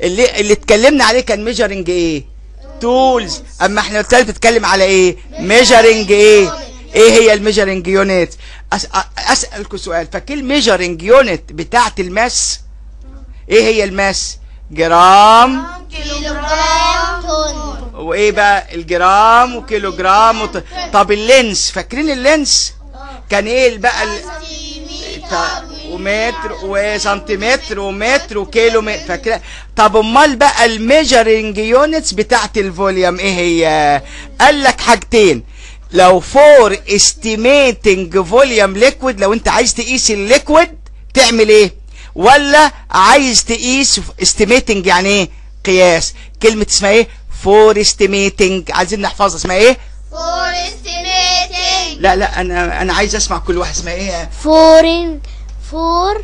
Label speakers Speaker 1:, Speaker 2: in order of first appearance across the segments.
Speaker 1: اللي اللي اتكلمنا عليه كان ميجرنج ايه تولز اما احنا قلت بتتكلم على ايه ميجرنج ايه ايه هي الميجرنج يونت أس... أ- اسالكم سؤال فاكر الميجرنج يونت بتاعت الماس ايه هي الماس جرام
Speaker 2: كيلوغرام طن
Speaker 1: وايه بقى الجرام وكيلو جرام وط... طب اللينس فاكرين اللينس كان ايه بقى ال... ط- ومتر وسنتيمتر ومتر وكيلو متر فاكره طب امال بقى الميجرنج يونتس بتاعت الفوليوم ايه هي قال لك حاجتين لو فور استيميتنج فوليوم ليكويد لو انت عايز تقيس الليكويد تعمل ايه ولا عايز تقيس استيميتنج يعني ايه قياس كلمه اسمها ايه فور استيميتنج عايزين نحفظها اسمها ايه
Speaker 2: فور استيميتنج
Speaker 1: لا لا انا انا عايز اسمع كل واحد اسمها ايه
Speaker 3: فور فور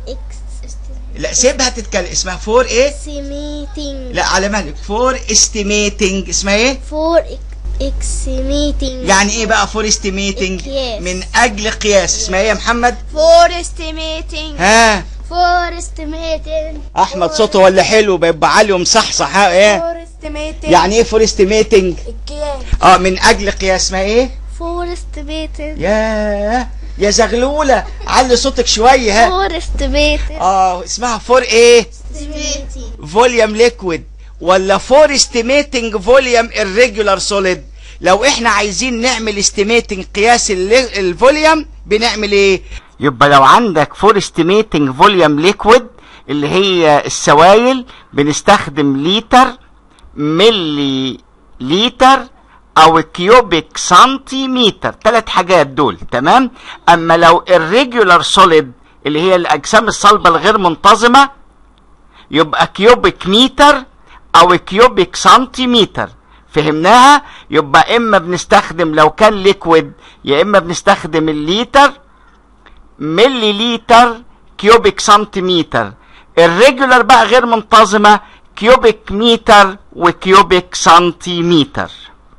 Speaker 1: لا سيبها تتكلم اسمها فور ايه
Speaker 3: اكسيميتنج
Speaker 1: لا على مهلك فور استيميتنج اسمها ايه
Speaker 3: فور اكسيميتنج
Speaker 1: يعني ايه بقى فور استيميتنج
Speaker 3: القياس.
Speaker 1: من اجل قياس اسمها ايه يا محمد
Speaker 2: فور استيميتنج
Speaker 1: ها
Speaker 3: فور استيميتنج
Speaker 1: احمد صوته ولا حلو بيبقى عالي ومصحصح ها ايه
Speaker 2: فور استيميتنج
Speaker 1: يعني ايه فور استيميتنج
Speaker 2: القياس
Speaker 1: اه من اجل قياس اسمها ايه
Speaker 3: فور استيميتنج
Speaker 1: يا يا زغلوله علي صوتك شويه ها
Speaker 3: فور استيميتنج
Speaker 1: اه اسمها فور ايه
Speaker 3: استيميتنج
Speaker 1: فوليوم ليكويد ولا فور استيميتنج فوليوم irregular سوليد لو احنا عايزين نعمل استيميتنج قياس ال- الفوليوم بنعمل ايه يبقى لو عندك فور استيميتنج فوليوم ليكويد اللي هي السوائل بنستخدم لتر ملي لتر او كيوبيك سنتيمتر ثلاث حاجات دول تمام اما لو irregular سوليد اللي هي الاجسام الصلبه الغير منتظمه يبقى كيوبيك متر او كيوبيك سنتيمتر فهمناها يبقى اما بنستخدم لو كان ليكويد يا اما بنستخدم الليتر ملي لتر كيوبيك سنتيمتر الريجولار بقى غير منتظمه كيوبيك متر وكيوبيك سنتيمتر